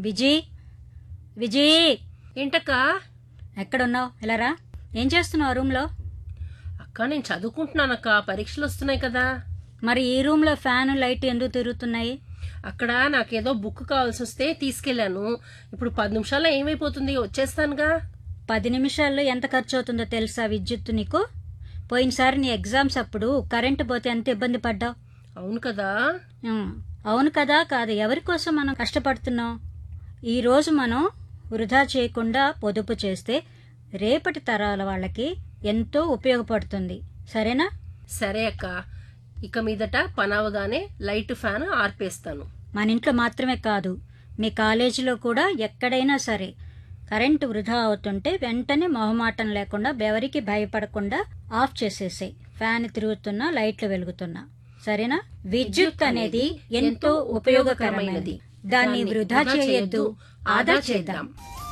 విజీ విజీ ఏంటక్క ఎక్కడున్నావు ఇలా రా ఏం చేస్తున్నావు రూమ్లో అక్క నేను చదువుకుంటున్నానక్క పరీక్షలు వస్తున్నాయి కదా మరి ఈ రూమ్లో ఫ్యాన్ లైట్ ఎందుకు తిరుగుతున్నాయి అక్కడ నాకేదో బుక్ కావాల్సి వస్తే తీసుకెళ్లాను ఇప్పుడు పది నిమిషాల్లో ఏమైపోతుంది వచ్చేస్తానుగా పది నిమిషాల్లో ఎంత ఖర్చు అవుతుందో తెలుసా విద్యుత్ నీకు పోయినసారి నీ ఎగ్జామ్స్ అప్పుడు కరెంటు పోతే ఎంత ఇబ్బంది పడ్డావు అవును కదా ఉమ్, అవును కదా కాదు ఎవరి కోసం మనం కష్టపడుతున్నాం ఈరోజు మనం వృధా చేయకుండా పొదుపు చేస్తే రేపటి తరాల వాళ్ళకి ఎంతో ఉపయోగపడుతుంది సరేనా సరే అక్క ఇక మీదట పనవగానే లైట్ ఫ్యాన్ ఆర్పేస్తాను మన ఇంట్లో మాత్రమే కాదు మీ కాలేజీలో కూడా ఎక్కడైనా సరే కరెంటు వృధా అవుతుంటే వెంటనే మొహమాటం లేకుండా బెవరికి భయపడకుండా ఆఫ్ చేసేసాయి ఫ్యాన్ తిరుగుతున్నా లైట్లు వెలుగుతున్నా సరేనా విద్యుత్ అనేది ఎంతో ఉపయోగకరమైనది దాన్ని వృధా చేయొద్దు ఆదా చేద్దాం